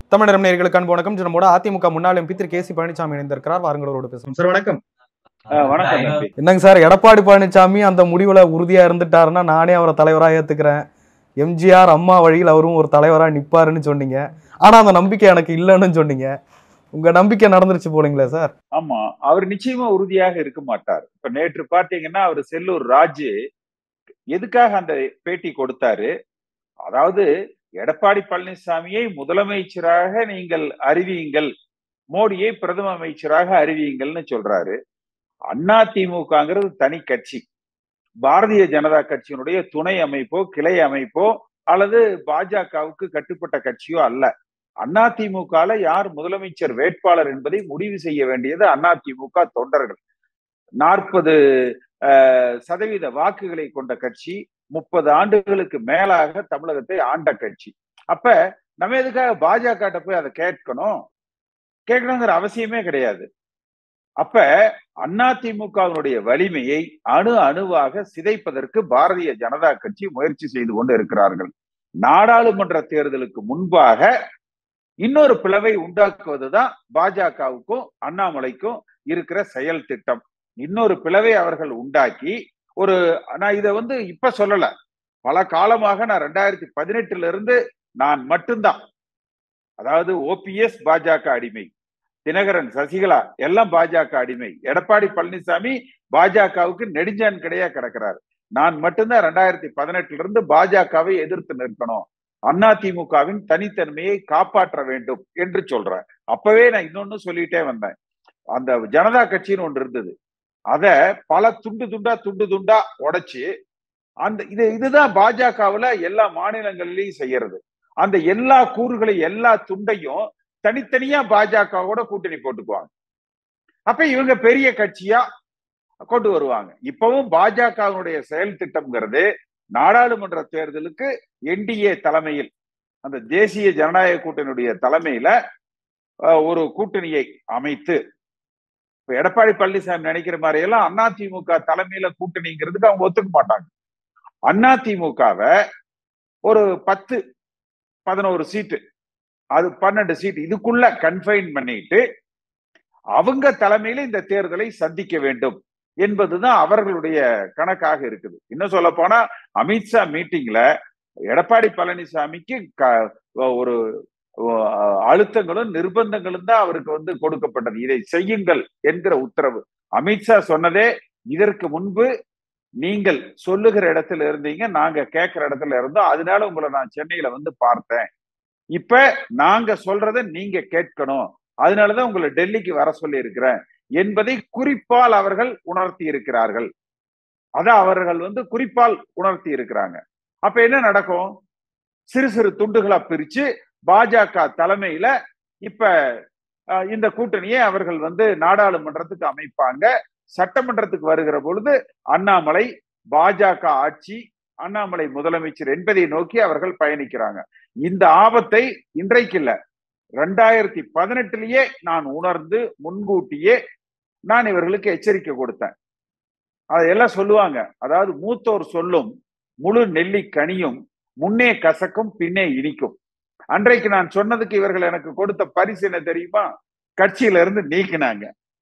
தமிழர் நேர்களுக்கு அன்பு வணக்கம் நம்மோட அதிமுக முன்னாள் MP Thiru K C Palanisamy இணைந்திருக்கிறார் வாருங்களோட பேசுவோம் சார் வணக்கம் ஆ, வணக்கம் தம்பி என்னங்க சார் எடப்பாடி பழனிசாமி அந்த முடிவுல உறுதியா இருந்துட்டாருன்னா நானே அவரை தலைவரா ஏத்துக்கிறேன் எம்ஜிஆர் அம்மா வழியில் அவரும் ஒரு தலைவரா நிப்பாருன்னு சொன்னீங்க ஆனா அந்த நம்பிக்கை எனக்கு இல்லைன்னு சொன்னீங்க உங்க நம்பிக்கை நடந்துருச்சு போலீங்களே சார் ஆமா அவர் நிச்சயமா உறுதியாக இருக்க மாட்டார் இப்ப நேற்று பாத்தீங்கன்னா அவர் செல்லூர் ராஜு எதுக்காக அந்த பேட்டி கொடுத்தாரு அதாவது எடப்பாடி பழனிசாமியை முதலமைச்சராக நீங்கள் அறிவியுங்கள் மோடியை பிரதம அமைச்சராக அறிவியுங்கள்னு சொல்றாரு அண்ணா திமுகங்கிறது தனி கட்சி பாரதிய ஜனதா கட்சியினுடைய துணை அமைப்போ கிளை அமைப்போ அல்லது பாஜகவுக்கு கட்டுப்பட்ட கட்சியோ அல்ல அதிமுகல யார் முதலமைச்சர் வேட்பாளர் என்பதை முடிவு செய்ய வேண்டியது அதிமுக தொண்டர்கள் நாற்பது சதவீத வாக்குகளை கொண்ட கட்சி முப்பது ஆண்டுகளுக்கு மேலாக தமிழகத்தை ஆண்ட கட்சி அப்ப நம்ம எதுக்காக பாஜக போய் அதை கேட்கணும் கேட்கணுங்கிற அவசியமே கிடையாது அப்ப அதிமுகவினுடைய வலிமையை அணு அணுவாக சிதைப்பதற்கு பாரதிய ஜனதா கட்சி முயற்சி செய்து கொண்டு இருக்கிறார்கள் நாடாளுமன்ற தேர்தலுக்கு முன்பாக இன்னொரு பிளவை உண்டாக்குவதுதான் பாஜகவுக்கும் அண்ணாமலைக்கும் இருக்கிற செயல் திட்டம் இன்னொரு பிளவை அவர்கள் உண்டாக்கி ஒரு நான் இதை வந்து இப்ப சொல்லல பல காலமாக நான் ரெண்டாயிரத்தி பதினெட்டுல இருந்து நான் மட்டும்தான் அதாவது ஓபிஎஸ் பாஜக அடிமை தினகரன் சசிகலா எல்லாம் பாஜக அடிமை எடப்பாடி பழனிசாமி பாஜகவுக்கு நெடுஞ்சான் கிடையா கிடக்கிறார் நான் மட்டும்தான் ரெண்டாயிரத்தி பதினெட்டுல இருந்து பாஜகவை எதிர்த்து நிற்கணும் அதிமுகவின் தனித்தன்மையை காப்பாற்ற வேண்டும் என்று சொல்றேன் அப்பவே நான் இன்னொன்னு சொல்லிட்டே வந்தேன் அந்த ஜனதா கட்சின்னு ஒன்று இருந்தது அத பல துண்டு துண்டா துண்டு துண்டா உடைச்சு அந்த இது இதுதான் பாஜகவுல எல்லா மாநிலங்கள்லயும் செய்யறது அந்த எல்லா கூறுகளையும் எல்லா துண்டையும் தனித்தனியா பாஜகவோட கூட்டணி போட்டுக்குவாங்க அப்ப இவங்க பெரிய கட்சியா கொண்டு வருவாங்க இப்பவும் பாஜகவினுடைய செயல் திட்டம்ங்கிறது நாடாளுமன்ற தேர்தலுக்கு என்டிஏ தலைமையில் அந்த தேசிய ஜனநாயக கூட்டணியுடைய தலைமையில ஒரு கூட்டணியை அமைத்து இப்ப எடப்பாடி பழனிசாமி நினைக்கிற மாதிரி எல்லாம் அதிமுக தலைமையில கூட்டணிங்கிறதுக்கு அவங்க ஒத்துக்க மாட்டாங்க அதிமுகவை ஒரு பத்து பதினோரு சீட்டு அது பன்னெண்டு சீட்டு இதுக்குள்ள கன்ஃபைன் பண்ணிட்டு அவங்க தலைமையில இந்த தேர்தலை சந்திக்க வேண்டும் என்பதுதான் அவர்களுடைய கணக்காக இருக்குது இன்னும் சொல்ல போனா அமித்ஷா மீட்டிங்ல எடப்பாடி பழனிசாமிக்கு ஒரு அழுத்தங்களும் நிர்பந்தங்களும் தான் அவருக்கு வந்து கொடுக்கப்பட்டது இதை செய்யுங்கள் என்கிற உத்தரவு அமித்ஷா சொன்னதே இதற்கு முன்பு நீங்கள் சொல்லுகிற இடத்துல இருந்தீங்க நாங்க கேட்கிற இடத்துல இருந்தோம் அதனால உங்களை நான் சென்னையில வந்து பார்த்தேன் இப்ப நாங்க சொல்றத நீங்க கேட்கணும் அதனாலதான் உங்களை டெல்லிக்கு வர சொல்லி இருக்கிறேன் என்பதை குறிப்பால் அவர்கள் உணர்த்தி இருக்கிறார்கள் அத அவர்கள் வந்து குறிப்பால் உணர்த்தி இருக்கிறாங்க அப்ப என்ன நடக்கும் சிறு சிறு துண்டுகளா பிரிச்சு பாஜக தலைமையில இப்ப இந்த கூட்டணியை அவர்கள் வந்து நாடாளுமன்றத்துக்கு அமைப்பாங்க சட்டமன்றத்துக்கு வருகிற பொழுது அண்ணாமலை பாஜக ஆட்சி அண்ணாமலை முதலமைச்சர் என்பதை நோக்கி அவர்கள் பயணிக்கிறாங்க இந்த ஆபத்தை இன்றைக்கு இல்ல ரெண்டாயிரத்தி பதினெட்டுலயே நான் உணர்ந்து முன்கூட்டியே நான் இவர்களுக்கு எச்சரிக்கை கொடுத்தேன் அதையெல்லாம் சொல்லுவாங்க அதாவது மூத்தோர் சொல்லும் முழு நெல்லி கனியும் முன்னே கசக்கும் பின்னே இனிக்கும் அன்றைக்கு நான் சொன்னதுக்கு இவர்கள் எனக்கு கொடுத்த பரிசு என்ன தெரியுமா கட்சியில இருந்து நீக்கினாங்க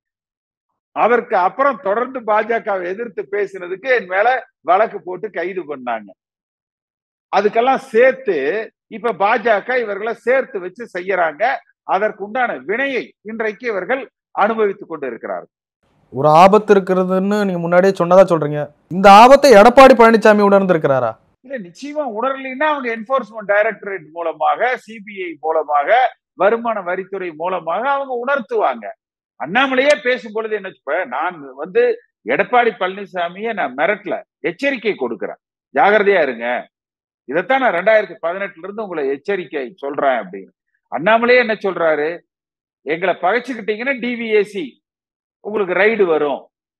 அதற்கு அப்புறம் தொடர்ந்து பாஜகவை எதிர்த்து பேசினதுக்கு என் மேல வழக்கு போட்டு கைது பண்ணாங்க அதுக்கெல்லாம் சேர்த்து இப்ப பாஜக இவர்களை சேர்த்து வச்சு செய்யறாங்க அதற்கு உண்டான வினையை இன்றைக்கு இவர்கள் அனுபவித்துக் கொண்டு இருக்கிறார்கள் ஒரு ஆபத்து இருக்கிறதுன்னு நீங்க முன்னாடியே சொன்னதா சொல்றீங்க இந்த ஆபத்தை எடப்பாடி பழனிசாமி உணர்ந்திருக்கிறாரா இல்ல நிச்சயமா உணரலைன்னா அவங்க என்போர்ஸ்மெண்ட் டைரக்டரேட் மூலமாக சிபிஐ மூலமாக வருமான வரித்துறை மூலமாக அவங்க உணர்த்துவாங்க அண்ணாமலையே பேசும் பொழுது என்ன நான் வந்து எடப்பாடி பழனிசாமியை நான் மிரட்டல எச்சரிக்கை கொடுக்கிறேன் ஜாகிரதையா இருங்க இதைத்தான் நான் ரெண்டாயிரத்தி பதினெட்டுல இருந்து உங்களை எச்சரிக்கை சொல்றேன் அப்படின்னு அண்ணாமலையே என்ன சொல்றாரு எங்களை பகைச்சுக்கிட்டீங்கன்னா டிவிஏசி உங்களுக்கு ரைடு வரும்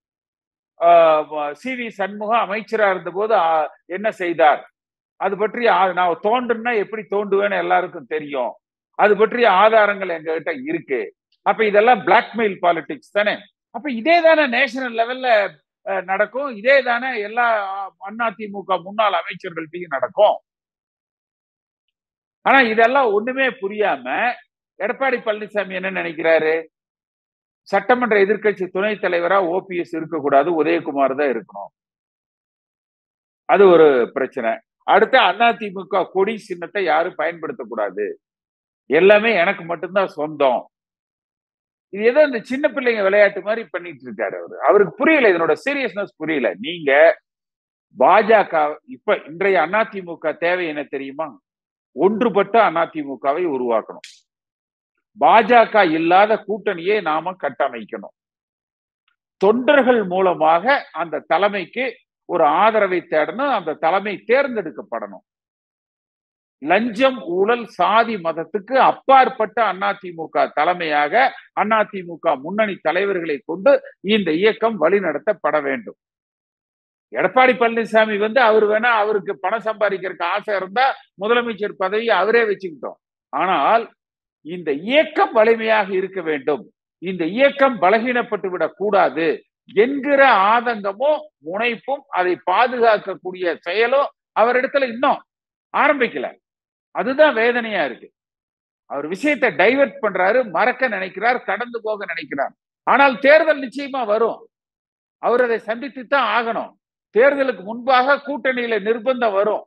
சி வி சண்முகம் அமைச்சரா இருந்த போது என்ன செய்தார் அது பற்றி நான் தோண்டுன்னா எப்படி தோண்டுவேன்னு எல்லாருக்கும் தெரியும் அது பற்றிய ஆதாரங்கள் எங்ககிட்ட இருக்கு அப்ப இதெல்லாம் பிளாக்மெயில் பாலிடிக்ஸ் தானே அப்ப இதே தானே நேஷனல் லெவல்ல நடக்கும் இதே தானே எல்லா அதிமுக முன்னாள் அமைச்சர்கள்ட்டையும் நடக்கும் ஆனா இதெல்லாம் ஒண்ணுமே புரியாம எடப்பாடி பழனிசாமி என்ன நினைக்கிறாரு சட்டமன்ற எதிர்க்கட்சி துணைத் தலைவரா ஓபிஎஸ் இருக்கக்கூடாது உதயகுமார் தான் இருக்கணும் அது ஒரு பிரச்சனை அடுத்து அதிமுக கொடி சின்னத்தை யாரும் பயன்படுத்தக்கூடாது எல்லாமே எனக்கு மட்டும்தான் சொந்தம் இது ஏதோ இந்த சின்ன பிள்ளைங்க விளையாட்டு மாதிரி பண்ணிட்டு இருக்காரு அவரு அவருக்கு புரியல இதனோட சீரியஸ்னஸ் புரியல நீங்க பாஜக இப்ப இன்றைய அதிமுக தேவை என்ன தெரியுமா ஒன்றுபட்ட அதிமுகவை உருவாக்கணும் பாஜக இல்லாத கூட்டணியை நாம கட்டமைக்கணும் தொண்டர்கள் மூலமாக அந்த தலைமைக்கு ஒரு ஆதரவை தேடணும் அந்த தலைமை தேர்ந்தெடுக்கப்படணும் லஞ்சம் ஊழல் சாதி மதத்துக்கு அப்பாற்பட்ட அதிமுக தலைமையாக அதிமுக முன்னணி தலைவர்களை கொண்டு இந்த இயக்கம் வழிநடத்தப்பட வேண்டும் எடப்பாடி பழனிசாமி வந்து அவர் வேணா அவருக்கு பணம் சம்பாதிக்கிறதுக்கு ஆசை இருந்தா முதலமைச்சர் பதவி அவரே வச்சுக்கிட்டோம் ஆனால் இந்த இயக்கம் வலிமையாக இருக்க வேண்டும் இந்த இயக்கம் பலகீனப்பட்டு விடக் கூடாது என்கிற ஆதங்கமும் முனைப்பும் அதை பாதுகாக்கக்கூடிய செயலும் அவரிடத்துல இன்னும் ஆரம்பிக்கல அதுதான் வேதனையா இருக்கு அவர் விஷயத்தை டைவர்ட் பண்றாரு மறக்க நினைக்கிறார் கடந்து போக நினைக்கிறார் ஆனால் தேர்தல் நிச்சயமா வரும் அவர் அதை சந்தித்து தான் ஆகணும் தேர்தலுக்கு முன்பாக கூட்டணியில நிர்பந்தம் வரும்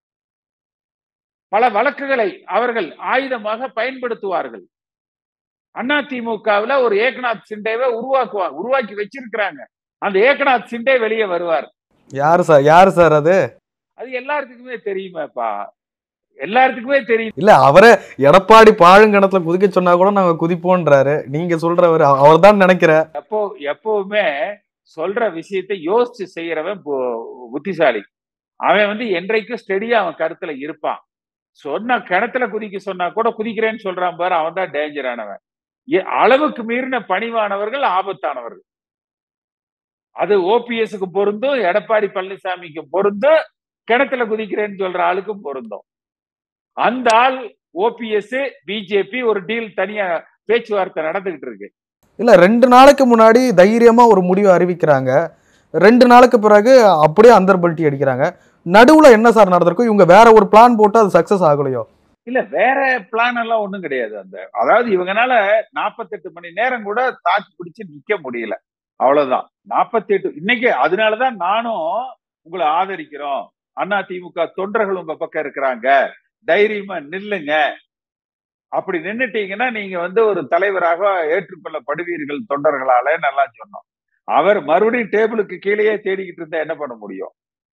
பல வழக்குகளை அவர்கள் ஆயுதமாக பயன்படுத்துவார்கள் அதிமுகவில் ஒரு ஏக்நாத் சிண்டேவை உருவாக்குவாங்க உருவாக்கி வச்சிருக்கிறாங்க அந்த ஏக்நாத் சிண்டே வெளியே வருவார் யாரு சார் யாரு சார் அது அது எல்லாத்துக்குமே தெரியுமேப்பா எல்லாத்துக்குமே தெரியும் இல்ல அவரே எடப்பாடி பாழுங்கணத்துல குதிக்க சொன்னா கூட நாங்க குதிப்போன்றாரு நீங்க சொல்றவர் அவர் தான் நினைக்கிற எப்போ எப்பவுமே சொல்ற விஷயத்தை யோசிச்சு செய்யறவன் பு- புத்திசாலி அவன் வந்து என்றைக்கும் ஸ்டெடியா அவன் கருத்துல இருப்பான் சொன்ன கிணத்துல குதிக்க சொன்னா கூட குதிக்கிறேன்னு சொல்றான் பாரு அவன் தான் டேஞ்சரானவன் எ- அளவுக்கு மீறின பணிவானவர்கள் ஆபத்தானவர்கள் அது ஓபிஎஸ்க்கு பொருந்தும் எடப்பாடி பழனிசாமிக்கு பொருந்தும் கிணத்துல குதிக்கிறேன்னு சொல்ற ஆளுக்கும் பொருந்தும் அந்த ஆள் ஓபிஎஸ் பிஜேபி ஒரு டீல் தனியா பேச்சுவார்த்தை நடந்துகிட்டு இருக்கு இல்ல ரெண்டு நாளைக்கு முன்னாடி தைரியமா ஒரு முடிவை அறிவிக்கிறாங்க ரெண்டு நாளுக்கு பிறகு அப்படியே அந்தர்பல்ட்டி அடிக்கிறாங்க நடுவுல என்ன சார் நடந்திருக்கும் இவங்க வேற ஒரு பிளான் போட்டு அது சக்சஸ் ஆகலையோ இல்ல வேற பிளான் எல்லாம் ஒண்ணும் கிடையாது அந்த அதாவது இவங்கனால நாற்பத்தெட்டு மணி நேரம் கூட தாக்கு பிடிச்சு நிக்க முடியல அவ்வளவுதான் நாற்பத்தெட்டு இன்னைக்கு அதனாலதான் நானும் உங்களை ஆதரிக்கிறோம் அண்ணா திமுக தொண்டர்கள் உங்க பக்கம் இருக்கிறாங்க தைரியமா நில்லுங்க அப்படி நின்னுட்டீங்கன்னா நீங்க வந்து ஒரு தலைவராக ஏற்றுக்கொள்ளப்படுவீர்கள் தொண்டர்களால நல்லா சொன்னோம் அவர் மறுபடியும் டேபிளுக்கு கீழேயே தேடிக்கிட்டு இருந்தா என்ன பண்ண முடியும்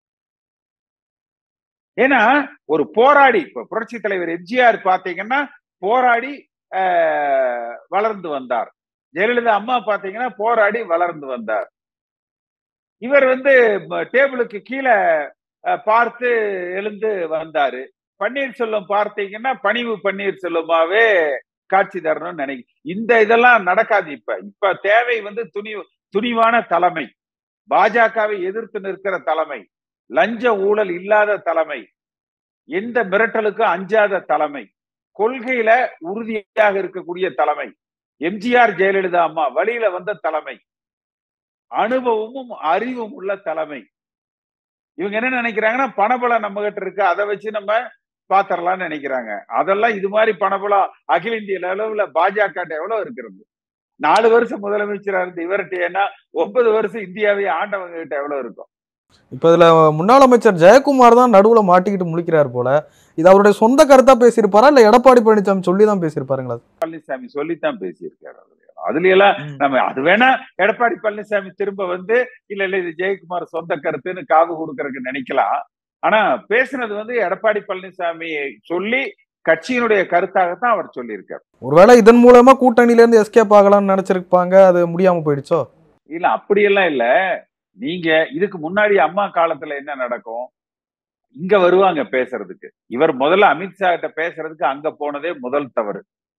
ஏன்னா ஒரு போராடி இப்ப புரட்சி தலைவர் எம்ஜிஆர் பாத்தீங்கன்னா போராடி ஆஹ், வளர்ந்து வந்தார் ஜெயலலிதா அம்மா பாத்தீங்கன்னா போராடி வளர்ந்து வந்தார் இவர் வந்து ம- டேபிளுக்கு கீழே அஹ், பார்த்து எழுந்து வந்தாரு பன்னீர்செல்வம் பார்த்தீங்கன்னா பணிவு பன்னீர்செல்வமாவே காட்சி தரணும்னு நினைக்க இந்த இதெல்லாம் நடக்காது இப்ப இப்ப தேவை வந்து துணி துணிவான தலைமை பாஜகவை எதிர்த்து நிற்கிற தலைமை லஞ்ச ஊழல் இல்லாத தலைமை எந்த மிரட்டலுக்கும் அஞ்சாத தலைமை கொள்கையில உறுதியாக இருக்கக்கூடிய தலைமை எம்ஜிஆர் ஜெயலலிதா அம்மா வழியில வந்த தலைமை அனுபவமும் அறிவும் உள்ள தலைமை இவங்க என்ன நினைக்கிறாங்கன்னா பணபலம் நம்ம கிட்ட இருக்கு அதை வச்சு நம்ம பாத்திரலாம்னு நினைக்கிறாங்க அதெல்லாம் இது மாதிரி பணபலம் அகில இந்திய அளவுல பாஜக எவ்வளவு இருக்கிறது நாலு வருஷம் முதலமைச்சரா இருந்து இவர்கிட்ட ஏன்னா ஒன்பது வருஷம் இந்தியாவை ஆண்டவங்க கிட்ட எவ்வளவு இருக்கும் இப்ப இதுல முன்னாள் அமைச்சர் ஜெயக்குமார் தான் நடுவுல மாட்டிக்கிட்டு முழிக்கிறார் போல இது அவருடைய சொந்த கருத்தா பேசியிருப்பாரா இல்ல எடப்பாடி பழனிசாமி சொல்லி தான் பேசியிருப்பாருங்களா பழனிசாமி சொல்லித்தான் பேசியிருக்காரு அதுல. அதுல எல்லாம் ம். நம்ம அது வேணா எடப்பாடி பழனிசாமி திரும்ப வந்து இல்ல இல்ல இது ஜெயக்குமார் சொந்த கருத்துன்னு காது கொடுக்கறதுக்கு நினைக்கலாம் ஆனா பேசுனது வந்து எடப்பாடி பழனிசாமி சொல்லி கட்சியினுடைய கருத்தாகத்தான் அவர் சொல்லியிருக்காரு ஒருவேளை இதன் மூலமா கூட்டணியில இருந்து எஸ்கேப் ஆகலாம்னு நினைச்சிருப்பாங்க அது முடியாம போயிடுச்சோ இல்ல அப்படியெல்லாம் இல்ல நீங்க இதுக்கு முன்னாடி அம்மா காலத்துல என்ன நடக்கும் இங்க வருவாங்க பேசுறதுக்கு இவர் முதல்ல அமித்ஷா கிட்ட பேசுறதுக்கு அங்க போனதே முதல் தவறு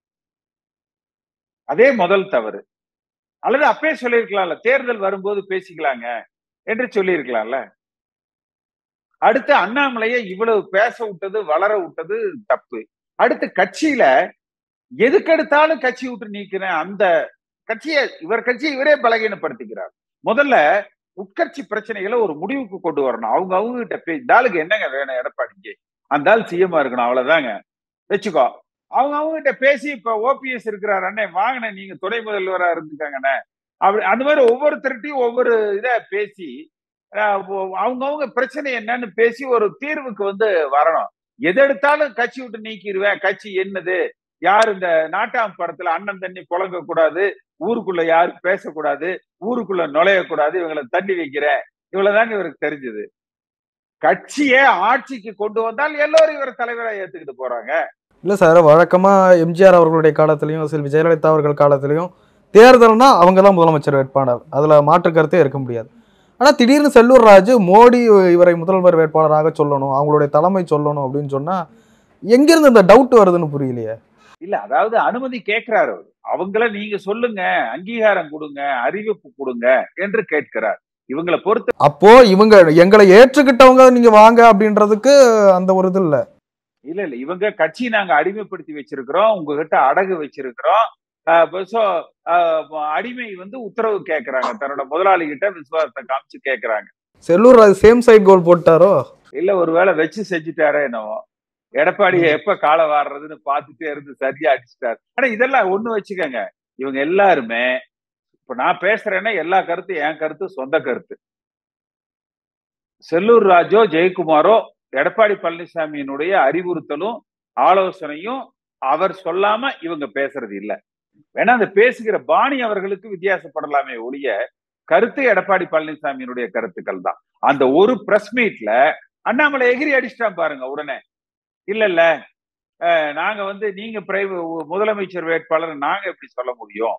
அதே முதல் தவறு அல்லது அப்பே சொல்லியிருக்கலாம்ல தேர்தல் வரும்போது பேசிக்கலாங்க என்று சொல்லியிருக்கலாம்ல அடுத்து அண்ணாமலையை இவ்வளவு பேச விட்டது வளர விட்டது தப்பு அடுத்து கட்சியில எதுக்கெடுத்தாலும் கட்சி விட்டு நீக்கிறேன் அந்த கட்சியை இவர் கட்சியை இவரே பலகீனப்படுத்திக்கிறார் முதல்ல உட்கட்சி பிரச்சனைகளை ஒரு முடிவுக்கு கொண்டு வரணும் அவங்க அவங்க கிட்ட பே இந்த ஆளுக்கு என்னங்க வேணும் எடப்பாடிக்கு அந்த ஆள் சிஎம்மா இருக்கணும் அவ்வளவுதாங்க வச்சுக்கோ அவங்க அவங்க கிட்ட பேசி இப்ப ஓபிஎஸ் இருக்கிறார் அண்ணே வாங்கின நீங்க துணை முதல்வரா இருந்துக்காங்கண்ணே அப்படி அந்த மாதிரி ஒவ்வொருத்தருட்டையும் ஒவ்வொரு இத பேசி அவங்க அவங்க பிரச்சனை என்னன்னு பேசி ஒரு தீர்வுக்கு வந்து வரணும் எது எடுத்தாலும் கட்சி விட்டு நீக்கிடுவேன் கட்சி என்னது யார் இந்த நாட்டாம் படத்துல அண்ணன் தண்ணி புழங்க கூடாது ஊருக்குள்ள யாரும் பேசக்கூடாது ஊருக்குள்ள நுழையக்கூடாது இவங்களை தண்ணி வைக்கிற இவ்வளவுதாங்க இவருக்கு தெரிஞ்சது கட்சியை ஆட்சிக்கு கொண்டு வந்தால் எல்லோரும் இவர் தலைவரா ஏத்துக்கிட்டு போறாங்க இல்ல சார் வழக்கமா எம்ஜிஆர் அவர்களுடைய காலத்திலையும் செல்வி ஜெயலலிதா அவர்கள் காலத்திலையும் தேர்தல்னா அவங்க தான் முதலமைச்சர் வேட்பாளர் அதுல மாற்று கருத்தே இருக்க முடியாது ஆனா திடீர்னு செல்லூர் ராஜு மோடி இவரை முதல்வர் வேட்பாளராக சொல்லணும் அவங்களுடைய தலைமை சொல்லணும் அப்படின்னு சொன்னா எங்கிருந்து இந்த டவுட் வருதுன்னு புரியலையே இல்ல அதாவது அனுமதி கேட்கிறாரு அவர் அவங்கள நீங்க சொல்லுங்க அங்கீகாரம் கொடுங்க அறிவிப்பு கொடுங்க என்று கேட்கிறார் இவங்களை பொறுத்து அப்போ இவங்க எங்களை ஏற்றுக்கிட்டவங்க நீங்க வாங்க அப்படின்றதுக்கு அந்த ஒரு இது இல்ல இல்ல இல்ல இவங்க கட்சி நாங்க அடிமைப்படுத்தி வச்சிருக்கிறோம் உங்ககிட்ட அடகு வச்சிருக்கிறோம் சோ அடிமை வந்து உத்தரவு கேட்கறாங்க தன்னோட முதலாளி கிட்ட விசுவாசத்தை காமிச்சு கேட்கறாங்க Sellur Raju same side goal போட்டாரோ இல்ல ஒருவேளை வச்சு செஞ்சுட்டாரோ என்னவோ எடப்பாடியை எப்ப காலை வாடுறதுன்னு பார்த்துட்டே இருந்து சரியா அடிச்சுட்டாரு ஆனா இதெல்லாம் ஒண்ணு வச்சுக்கோங்க இவங்க எல்லாருமே இப்ப நான் பேசுறேன்னா எல்லா கருத்தும் என் கருத்து சொந்த கருத்து செல்லூர் ராஜோ ஜெயக்குமாரோ எடப்பாடி பழனிசாமியினுடைய அறிவுறுத்தலும் ஆலோசனையும் அவர் சொல்லாம இவங்க பேசுறது இல்ல வேணா அந்த பேசுகிற பாணி அவர்களுக்கு வித்தியாசப்படலாமே ஒழிய கருத்து எடப்பாடி பழனிசாமியினுடைய கருத்துக்கள் தான் அந்த ஒரு பிரஸ் மீட்ல அண்ணாமலை எகிரி அடிச்சிட்டான் பாருங்க உடனே இல்ல இல்ல நாங்க வந்து நீங்க பிரைவ முதலமைச்சர் வேட்பாளர் நாங்க எப்படி சொல்ல முடியும்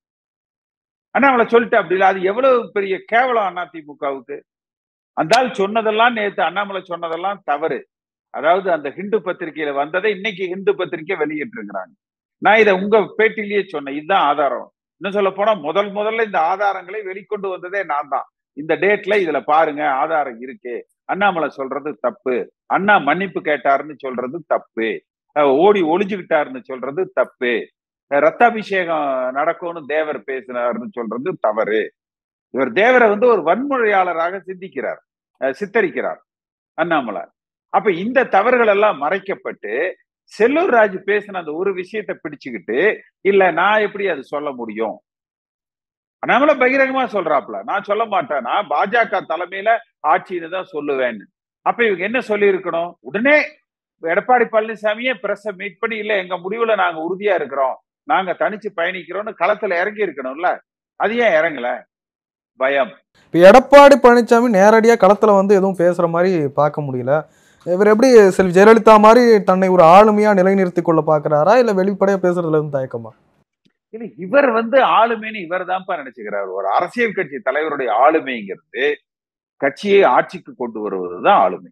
அண்ணாமலை சொல்லிட்டு அப்படி இல்லை அது எவ்வளவு பெரிய கேவலம் அதிமுகவுக்கு அந்த ஆள் சொன்னதெல்லாம் நேத்து அண்ணாமலை சொன்னதெல்லாம் தவறு அதாவது அந்த ஹிந்து பத்திரிகையில வந்ததை இன்னைக்கு ஹிந்து பத்திரிகை வெளியிட்டு இருக்கிறாங்க நான் இதை உங்க பேட்டிலேயே சொன்னேன் இதுதான் ஆதாரம் இன்னும் சொல்ல போனா முதல் முதல்ல இந்த ஆதாரங்களை வெளிக்கொண்டு வந்ததே நான் தான் இந்த டேட்ல இதுல பாருங்க ஆதாரம் இருக்கு அண்ணாமலை சொல்றது தப்பு அண்ணா மன்னிப்பு கேட்டாருன்னு சொல்றது தப்பு ஓடி ஒளிஞ்சுக்கிட்டாருன்னு சொல்றது தப்பு ரத்தாபிஷேகம் நடக்கும்னு தேவர் பேசினாருன்னு சொல்றது தவறு இவர் தேவரை வந்து ஒரு வன்முறையாளராக சிந்திக்கிறார் சித்தரிக்கிறார் அண்ணாமலை அப்ப இந்த தவறுகள் எல்லாம் மறைக்கப்பட்டு செல்லூர் ராஜு பேசின அந்த ஒரு விஷயத்தை பிடிச்சுக்கிட்டு இல்ல நான் எப்படி அது சொல்ல முடியும் அண்ணாமலை பகிரங்கமா சொல்றாப்ல நான் சொல்ல மாட்டேன் நான் பாஜக தலைமையில ஆட்சின்னு தான் சொல்லுவேன்னு அப்ப இவங்க என்ன சொல்லி இருக்கணும் உடனே எடப்பாடி பழனிசாமியே பிரஸ மீட் பண்ணி இல்ல எங்க முடிவுல நாங்க உறுதியா இருக்கிறோம் நாங்க தனிச்சு பயணிக்கிறோம்னு களத்துல இறங்கி இருக்கணும்ல அது ஏன் இறங்கல பயம் இப்போ எடப்பாடி பழனிசாமி நேரடியா களத்துல வந்து எதுவும் பேசுற மாதிரி பார்க்க முடியல இவர் எப்படி செல்வி ஜெயலலிதா மாதிரி தன்னை ஒரு ஆளுமையா நிலைநிறுத்தி கொள்ள பாக்குறாரா இல்ல வெளிப்படையா பேசுறதுல இருந்து தயக்கமா இல்ல இவர் வந்து ஆளுமைன்னு இவர் தான்ப்பா நினைச்சுக்கிறார் ஒரு அரசியல் கட்சி தலைவருடைய ஆளுமைங்கிறது கட்சியை ஆட்சிக்கு கொண்டு வருவதுதான் ஆளுமை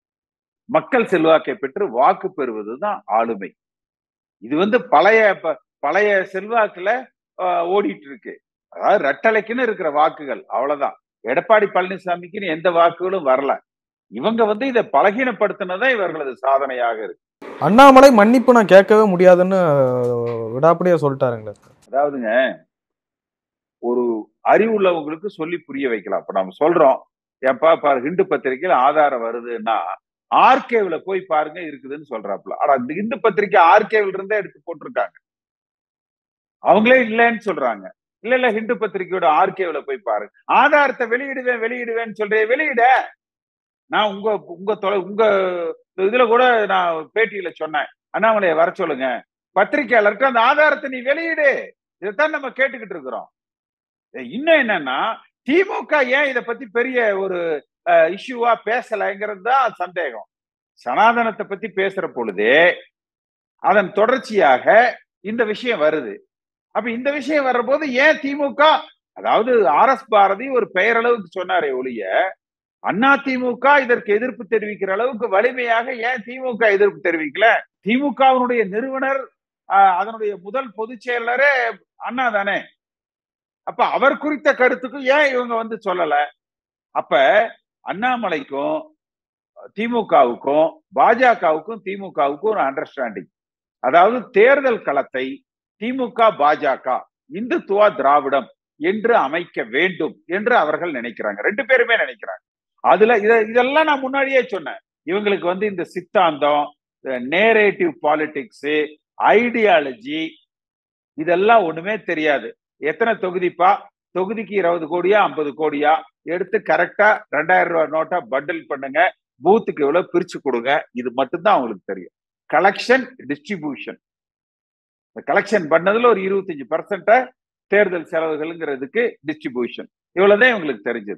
மக்கள் செல்வாக்கை பெற்று வாக்கு பெறுவதுதான் ஆளுமை இது வந்து பழைய பழைய செல்வாக்குல ஓடிட்டு இருக்கு அதாவது ரெட்டலைக்குன்னு இருக்கிற வாக்குகள் அவ்வளவுதான் எடப்பாடி பழனிசாமிக்குன்னு எந்த வாக்குகளும் வரல இவங்க வந்து இதை பலகீனப்படுத்தினதான் இவர்களது சாதனையாக இருக்கு அண்ணாமலை மன்னிப்பு நான் கேட்கவே முடியாதுன்னு விடாப்படியா சொல்லிட்டாருங்களே அதாவதுங்க ஒரு அறிவுள்ளவங்களுக்கு சொல்லி புரிய வைக்கலாம் இப்ப நம்ம சொல்றோம் ஏப்பா பாரு ஹிந்து பத்திரிகையில ஆதாரம் வருதுன்னா ஆர்கேவ்ல போய் பாருங்க இருக்குதுன்னு சொல்றாப்புல ஆனா இந்த இந்து பத்திரிகை ஆர்கேவ்ல இருந்தே எடுத்து போட்டிருக்காங்க அவங்களே இல்லைன்னு சொல்றாங்க இல்ல இல்ல ஹிந்து பத்திரிகையோட ஆர்கேவ்ல போய் பாருங்க ஆதாரத்தை வெளியிடுவேன் வெளியிடுவேன்னு சொல்றேன் வெளியிட நான் உங்க உங்க தொலை உங்க இதுல கூட நான் பேட்டியில சொன்னேன் அண்ணாமலையை வர சொல்லுங்க பத்திரிகையாளருக்கு அந்த ஆதாரத்தை நீ வெளியிடு இதைத்தான் நம்ம கேட்டுக்கிட்டு இருக்கிறோம் இன்னும் என்னன்னா திமுக ஏன் இதை பத்தி பெரிய ஒரு இஷ்யூவா பேசலைங்கிறது தான் சந்தேகம் சனாதனத்தை பத்தி பேசுற பொழுதே அதன் தொடர்ச்சியாக இந்த விஷயம் வருது அப்ப இந்த விஷயம் வர்ற போது ஏன் திமுக அதாவது ஆர் எஸ் பாரதி ஒரு பெயரளவுக்கு சொன்னாரே ஒழிய அண்ணா திமுக இதற்கு எதிர்ப்பு தெரிவிக்கிற அளவுக்கு வலிமையாக ஏன் திமுக எதிர்ப்பு தெரிவிக்கல திமுகவினுடைய நிறுவனர் அதனுடைய முதல் பொதுச் செயலரே அண்ணா தானே அப்ப அவர் குறித்த கருத்துக்கும் ஏன் இவங்க வந்து சொல்லல அப்ப அண்ணாமலைக்கும் திமுகவுக்கும் பாஜகவுக்கும் திமுகவுக்கும் ஒரு அண்டர்ஸ்டாண்டிங் அதாவது தேர்தல் களத்தை திமுக பாஜக இந்துத்துவா திராவிடம் என்று அமைக்க வேண்டும் என்று அவர்கள் நினைக்கிறாங்க ரெண்டு பேருமே நினைக்கிறாங்க அதுல இத இதெல்லாம் நான் முன்னாடியே சொன்னேன் இவங்களுக்கு வந்து இந்த சித்தாந்தம் நேரேட்டிவ் பாலிடிக்ஸ் ஐடியாலஜி இதெல்லாம் ஒண்ணுமே தெரியாது எத்தனை தொகுதிப்பா தொகுதிக்கு இருபது கோடியா ஐம்பது கோடியா எடுத்து கரெக்டா ரெண்டாயிரம் ரூபாய் நோட்டா பண்டில் பண்ணுங்க பூத்துக்கு எவ்வளவு பிரிச்சு கொடுங்க இது மட்டும்தான் அவங்களுக்கு தெரியும் கலெக்ஷன் டிஸ்ட்ரிபியூஷன் கலெக்ஷன் பண்ணதுல ஒரு இருபத்தஞ்சு பர்சன்ட தேர்தல் செலவுகள்ங்கிறதுக்கு டிஸ்ட்ரிபியூஷன் இவ்வளவுதான் இவங்களுக்கு தெரிஞ்சது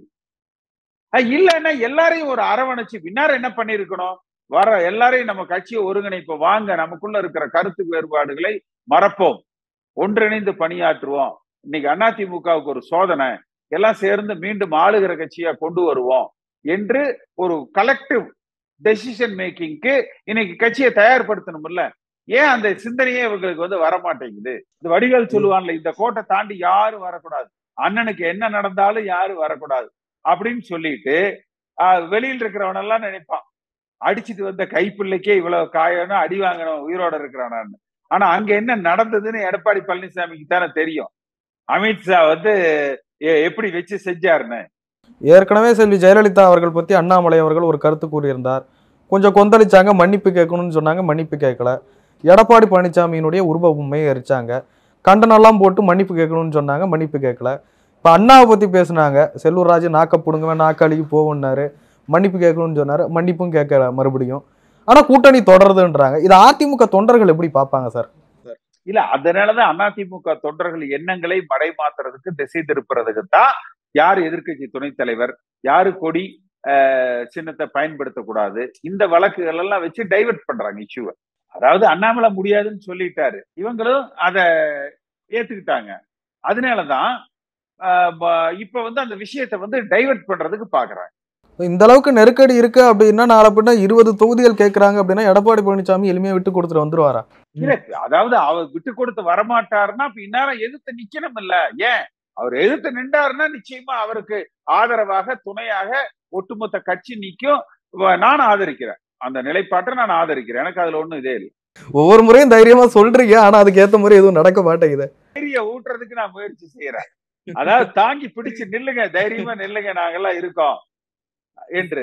அஹ் இல்லைன்னா எல்லாரையும் ஒரு அரவணைச்சு பின்னார என்ன பண்ணிருக்கணும் வர எல்லாரையும் நம்ம கட்சியை ஒருங்கிணைப்போம் வாங்க நமக்குள்ள இருக்கிற கருத்து வேறுபாடுகளை மறப்போம் ஒன்றிணைந்து பணியாற்றுவோம் இன்னைக்கு அதிமுகவுக்கு ஒரு சோதனை எல்லாம் சேர்ந்து மீண்டும் ஆளுகிற கட்சியா கொண்டு வருவோம் என்று ஒரு கலெக்டிவ் டெசிஷன் மேக்கிங்க்கு இன்னைக்கு கட்சியை தயார்படுத்தணும்ல ஏன் அந்த சிந்தனையே இவங்களுக்கு வந்து வரமாட்டேங்குது இந்த வடிவேல் சொல்லுவான்ல இந்த கோட்டை தாண்டி யாரும் வரக்கூடாது அண்ணனுக்கு என்ன நடந்தாலும் யாரும் வரக்கூடாது அப்படின்னு சொல்லிட்டு ஆஹ், வெளியில் இருக்கிறவனெல்லாம் நினைப்பான் அடிச்சிட்டு வந்த கைப்பிள்ளைக்கே இவ்வளவு காயணும் அடி வாங்கணும் உயிரோட இருக்கிறானான்னு ஆனா அங்க என்ன நடந்ததுன்னு எடப்பாடி பழனிசாமிக்கு தானே தெரியும் அமித்ஷா வந்து எ- எப்படி வச்சு செஞ்சாருன்னு ஏற்கனவே செல்வி ஜெயலலிதா அவர்கள் பத்தி அண்ணாமலை அவர்கள் ஒரு கருத்து கூறியிருந்தார் கொஞ்சம் கொந்தளிச்சாங்க மன்னிப்பு கேட்கணும்னு சொன்னாங்க மன்னிப்பு கேட்கல எடப்பாடி பழனிசாமியினுடைய உருவ பொம்மையை எரிச்சாங்க கண்டனம்லாம் போட்டு மன்னிப்பு கேட்கணும்னு சொன்னாங்க மன்னிப்பு கேட்கல இப்போ அண்ணாவை பத்தி பேசுனாங்க செல்லூர் ராஜு நாக்க புடுங்குவேன் நாக்காளிக்கு போவோம்னாரு மன்னிப்பு கேட்கணும்னு சொன்னாரு மன்னிப்பும் கேட்கல மறுபடியும் ஆனா கூட்டணி தொடருதுன்றாங்க இது அதிமுக தொண்டர்கள் எப்படி பார்ப்பாங்க சார் இல்ல அதனாலதான் அதிமுக தொண்டர்கள் எண்ணங்களை மடை மாத்துறதுக்கு திசை திருப்புறதுக்கு தான் யார் எதிர்க்கட்சி துணைத் தலைவர் யாரு கொடி ஆஹ், சின்னத்தை பயன்படுத்தக்கூடாது இந்த வழக்குகள் எல்லாம் வச்சு டைவர்ட் பண்றாங்க இஷ்யூவை அதாவது அண்ணாமலை முடியாதுன்னு சொல்லிட்டாரு இவங்களும் அத ஏத்துக்கிட்டாங்க அதனாலதான் ஆஹ், ப- இப்ப வந்து அந்த விஷயத்தை வந்து டைவர்ட் பண்றதுக்கு பாக்குறாங்க இந்த அளவுக்கு நெருக்கடி இருக்கு அப்படின்னா நாளை பின்ன இருபது தொகுதிகள் கேட்கறாங்க அப்படின்னா எடப்பாடி பழனிசாமி எளிமையா விட்டு கொடுத்துட்டு வந்துருவாரா இல்ல அதாவது அவர் விட்டு கொடுத்து வரமாட்டாருன்னா இப்ப இந்நேரம் எதிர்த்து நிக்கணும் இல்ல ஏன் அவர் எதிர்த்து நின்றாருன்னா நிச்சயமா அவருக்கு ஆதரவாக துணையாக ஒட்டுமொத்த கட்சி நிக்கும் வ- நான் ஆதரிக்கிறேன் அந்த நிலைப்பாட்டை நான் ஆதரிக்கிறேன் எனக்கு அதுல ஒண்ணும் இதே இல்லை ஒவ்வொரு முறையும் தைரியமா சொல்றீங்க ஆனா அதுக்கு ஏத்த மாதிரி எதுவும் நடக்க மாட்டேங்குது தைரிய ஊட்டுறதுக்கு நான் முயற்சி செய்யறேன் அதாவது தாங்கி பிடிச்சு நில்லுங்க தைரியமா நில்லுங்க நாங்கெல்லாம் இருக்கோம் என்று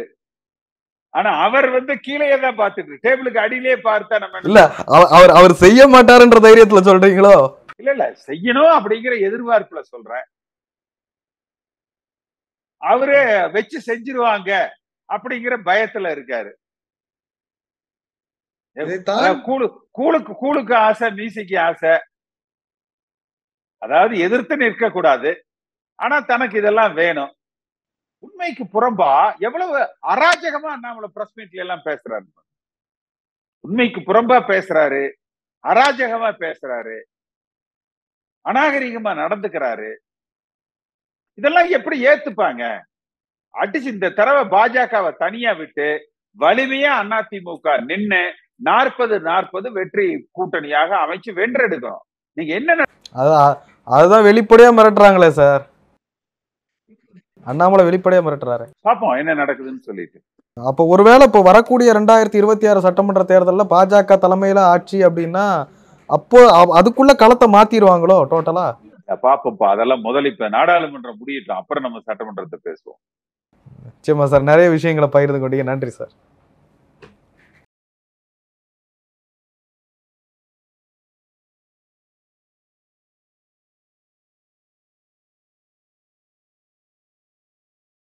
ஆனா அவர் வந்து கீழே தான் பார்த்துட்டு டேபிளுக்கு அடியிலே பார்த்தா நம்ம என்ன இல்ல அவ- அவர் அவர் செய்ய மாட்டாருன்ற தைரியத்துல சொல்றீங்களோ இல்ல இல்ல செய்யணும் அப்படிங்கிற எதிர்பார்ப்புல சொல்றேன் அவரே வச்சு செஞ்சிருவாங்க அப்படிங்கிற பயத்துல இருக்காரு அதாவது கூழு கூழுக்கு கூழுக்கு ஆசை மீசைக்கு ஆசை அதாவது எதிர்த்து நிற்க கூடாது ஆனா தனக்கு இதெல்லாம் வேணும் உண்மைக்கு புறம்பா எவ்வளவு அராஜகமா அண்ணாமலை பிரஸ் மீட்ல எல்லாம் பேசுறாரு உண்மைக்கு புறம்பா பேசுறாரு அராஜகமா பேசுறாரு அநாகரிகமா நடந்துக்கிறாரு இதெல்லாம் எப்படி ஏத்துப்பாங்க அடிச்சு இந்த தடவை பாஜகவை தனியா விட்டு வலிமையா அதிமுக நின்னு நாற்பது நாற்பது வெற்றி கூட்டணியாக அமைச்சு வென்றெடுக்கணும் நீங்க என்ன அதான் அதுதான் வெளிப்படையா மிரட்டுறாங்களே சார் அண்ணாமலை வெளிப்படையா மிரட்டுறாரு பார்ப்போம் என்ன நடக்குதுன்னு சொல்லிட்டு அப்போ ஒருவேளை இப்போ வரக்கூடிய ரெண்டாயிரத்தி இருபத்தி ஆறு சட்டமன்ற தேர்தலில் பாஜக தலைமையில ஆட்சி அப்படின்னா அப்போ அ- அதுக்குள்ள களத்தை மாத்திடுவாங்களோ டோட்டலா பாப்போம்ப்பா அதெல்லாம் முதல்ல இப்ப நாடாளுமன்றம் முடியட்டும் அப்புறம் நம்ம சட்டமன்றத்தை பேசுவோம் நிச்சயமா சார் நிறைய விஷயங்களை பகிர்ந்து கொண்டீங்க நன்றி சார்